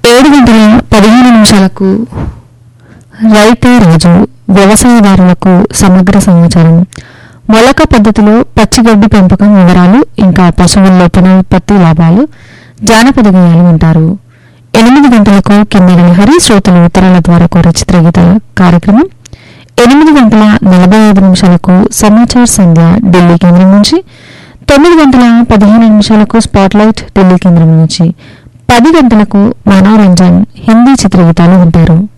ఏడు గంటల పదిహేను నిమిషాలకు రైతే రాజు వ్యవసాయదారులకు సమగ్ర సమాచారం మొలక పద్ధతిలో పచ్చిగడ్డి పెంపకం వివరాలు ఇంకా పశువుల్లో పునరుత్పత్తి లాభాలు జానపద గేయాలు వింటారు ఎనిమిది గంటలకు కిన్నెరని హరి శ్రోతలు ఉత్తరాల ద్వారా కోరే చిత్రగీత కార్యక్రమం ఎనిమిది గంటల నలభై ఐదు నిమిషాలకు సమాచార్ సంధ్య ఢిల్లీ కేంద్రం నుంచి తొమ్మిది గంటల పదిహేను నిమిషాలకు స్పాట్లైట్ ఢిల్లీ కేంద్రం నుంచి పది గంటలకు మనోరంజన్ హిందీ చిత్రగీతాలు వింటారు